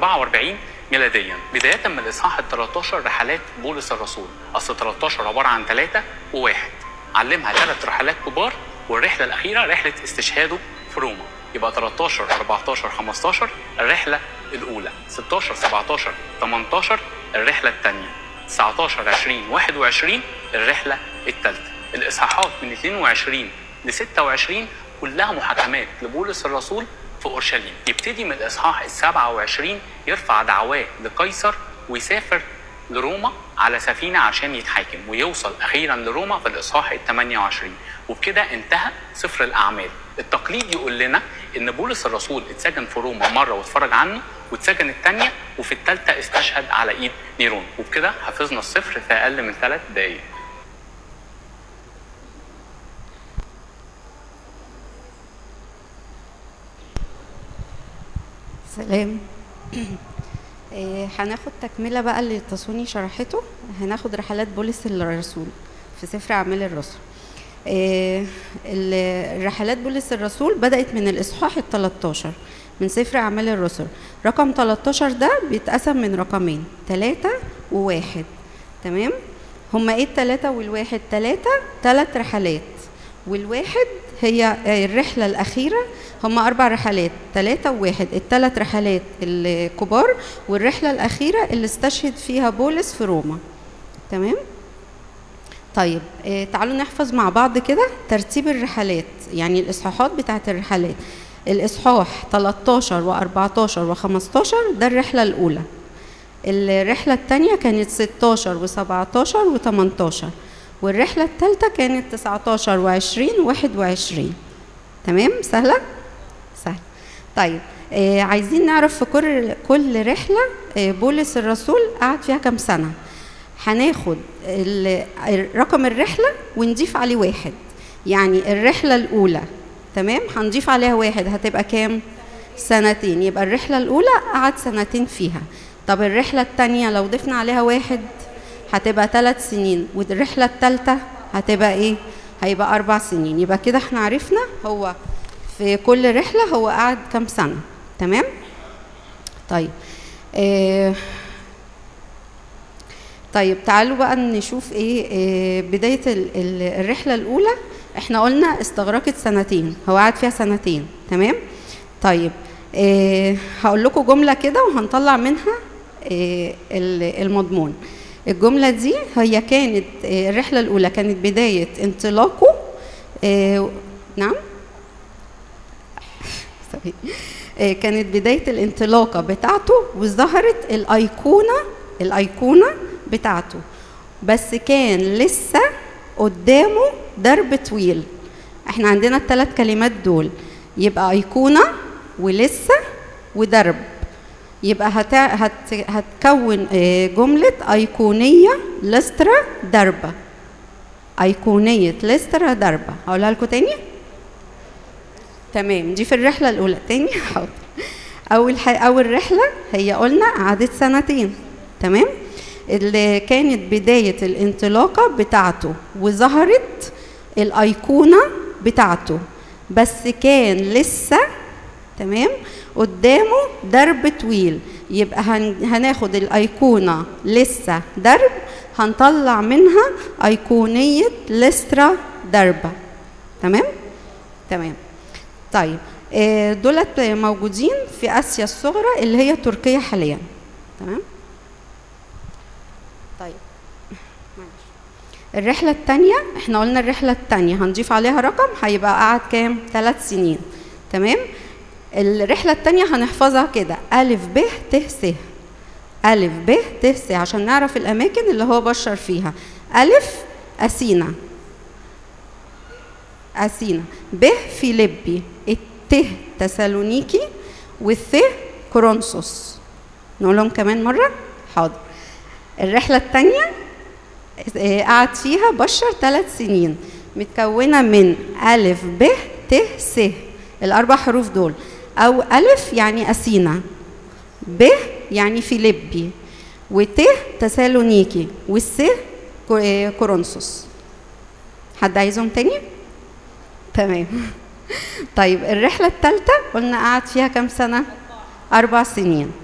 44 ميلاديا بداية من الإصحاح ال 13 رحلات بولس الرسول أصل 13 عبارة عن ثلاثة وواحد علمها ثلاث رحلات كبار والرحلة الأخيرة رحلة استشهاده في روما يبقى 13 14 15 الرحلة الأولى 16 17 18 الرحلة الثانية 19 20 21 الرحلة الثالثة الإصحاحات من 22 ل 26 كلها محاكمات لبولس الرسول في اورشليم يبتدي من الاصحاح ال 27 يرفع دعواه لقيصر ويسافر لروما على سفينه عشان يتحاكم ويوصل اخيرا لروما في الاصحاح ال 28 وبكده انتهى سفر الاعمال التقليد يقول لنا ان بولس الرسول اتسجن في روما مره واتفرج عنه واتسجن الثانيه وفي الثالثه استشهد على ايد نيرون وبكده حفظنا الصفر في اقل من ثلاث دقائق سلام آه، هناخد تكملة بقى اللي تصوني شرحته هناخد رحلات بولس الرسول في سفر أعمال الرسل آه، ال- الرحلات بولس الرسول بدأت من الإصحاح ال 13 من سفر أعمال الرسل رقم 13 ده بيتقسم من رقمين ثلاثة وواحد تمام هما ايه التلاتة والواحد تلاتة تلات رحلات والواحد هي آه، الرحلة الأخيرة هما أربع رحلات تلاتة وواحد التلات رحلات الكبار والرحلة الأخيرة اللي استشهد فيها بولس في روما تمام طيب آه تعالوا نحفظ مع بعض كده ترتيب الرحلات يعني الإصحاحات بتاعت الرحلات الإصحاح 13 و14 و15 ده الرحلة الأولى الرحلة الثانية كانت 16 و17 و18 والرحلة الثالثة كانت 19 و20 و21 تمام سهلة؟ سهل طيب آه عايزين نعرف في كل كل رحلة آه بولس الرسول قعد فيها كام سنة هناخد ال- رقم الرحلة ونضيف عليه واحد يعني الرحلة الأولى تمام هنضيف عليها واحد هتبقى كام؟ سنتين يبقى الرحلة الأولى قعد سنتين فيها طب الرحلة التانية لو ضفنا عليها واحد هتبقى ثلاث سنين والرحلة التالتة هتبقى ايه؟ هيبقى أربع سنين يبقى كده احنا عرفنا هو في كل رحلة هو قعد كام سنة تمام؟ طيب آه طيب تعالوا بقى نشوف ايه, إيه بداية ال- ال- الرحلة الأولى احنا قلنا استغرقت سنتين هو قعد فيها سنتين تمام طيب إيه هقول لكم جملة كده وهنطلع منها إيه ال- المضمون الجملة دي هي كانت إيه الرحلة الأولى كانت بداية انطلاقه إيه نعم سوري. إيه كانت بداية الانطلاقة بتاعته وظهرت الأيقونة الأيقونة بتاعته بس كان لسه قدامه درب طويل احنا عندنا الثلاث كلمات دول يبقى أيقونة ولسه ودرب يبقى هت... هت... هتكون آه، جملة أيقونية لسترا دربة أيقونية لسترا دربة هقولها لكم تاني تمام دي في الرحلة الأولى تاني حاضر أول ح... أول رحلة هي قلنا قعدت سنتين تمام اللي كانت بداية الانطلاقة بتاعته وظهرت الأيقونة بتاعته بس كان لسه تمام قدامه درب طويل يبقى هن... هناخد الأيقونة لسه درب هنطلع منها أيقونية لسترا دربة تمام تمام طيب آه، دولت موجودين في اسيا الصغرى اللي هي تركيا حاليا تمام طيب معلش. الرحلة التانية احنا قلنا الرحلة التانية هنضيف عليها رقم هيبقى قعد كام؟ ثلاث سنين تمام؟ الرحلة التانية هنحفظها كده ألف ب ت س ألف ب ت س عشان نعرف الأماكن اللي هو بشر فيها ألف أثينا أثينا ب فيليبي الت تسالونيكي والث كورنثوس نقولهم كمان مرة حاضر الرحلة الثانية قعد فيها بشر ثلاث سنين متكونة من ألف ب ت س الأربع حروف دول أو ألف يعني أثينا ب يعني فيليبي وت تسالونيكي والس كو- كورنثوس حد عايزهم تاني؟ تمام طيب الرحلة الثالثة قلنا قعد فيها كام سنة؟ أربع سنين